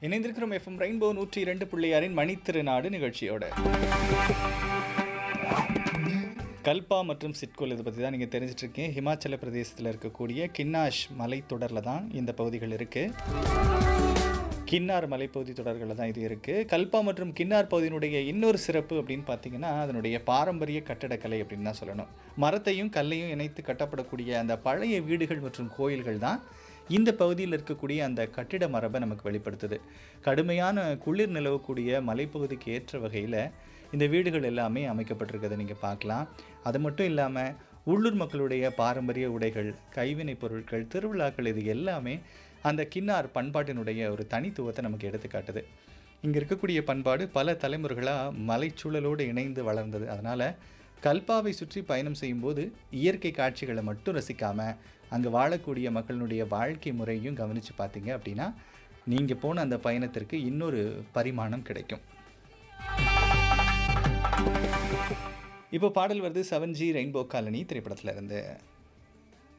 இணைந்திருக்கிறோம் FM rainbow நூற்றி இரண்டு புள்ளியாரின் மணித்திருநாடு நிகழ்ச்சியோட கல்பா மற்றும் சிட்கோல் இதை பற்றி தான் நீங்கள் தெரிஞ்சிட்டு இருக்கீங்க ஹிமாச்சல பிரதேசத்தில் இருக்கக்கூடிய கின்னாஷ் மலைத்தொடரில் தான் இந்த பகுதிகள் இருக்குது கின்னார் மலைப்பகுதி தொடர்களில் தான் இது இருக்குது கல்பா மற்றும் கின்னார் பகுதியினுடைய இன்னொரு சிறப்பு அப்படின்னு பார்த்தீங்கன்னா அதனுடைய பாரம்பரிய கட்டடக்கலை அப்படின்னு தான் சொல்லணும் மரத்தையும் கல்லையும் இணைத்து கட்டப்படக்கூடிய அந்த பழைய வீடுகள் மற்றும் கோயில்கள் தான் இந்த பகுதியில் இருக்கக்கூடிய அந்த கட்டிட மரபை நமக்கு வெளிப்படுத்துது கடுமையான குளிர் நிலவக்கூடிய மலைப்பகுதிக்கு ஏற்ற வகையில் இந்த வீடுகள் எல்லாமே அமைக்கப்பட்டிருக்கிறத நீங்கள் பார்க்கலாம் அது மட்டும் இல்லாமல் உள்ளூர் மக்களுடைய பாரம்பரிய உடைகள் கைவினைப் பொருட்கள் திருவிழாக்கள் இது எல்லாமே அந்த கின்னார் பண்பாட்டினுடைய ஒரு தனித்துவத்தை நமக்கு எடுத்து காட்டுது இங்கே இருக்கக்கூடிய பண்பாடு பல தலைமுறைகளாக மலைச்சூழலோடு இணைந்து வளர்ந்தது அதனால் கல்பாவை சுற்றி பயணம் செய்யும்போது இயற்கை காட்சிகளை மட்டும் ரசிக்காமல் அங்கே வாழக்கூடிய மக்களினுடைய வாழ்க்கை முறையும் கவனித்து பார்த்தீங்க அப்படின்னா நீங்கள் போன அந்த பயணத்திற்கு இன்னொரு பரிமாணம் கிடைக்கும் இப்போ பாடல் வருது செவன் ஜி ரெயின்போ காலனி திரைப்படத்தில் இருந்து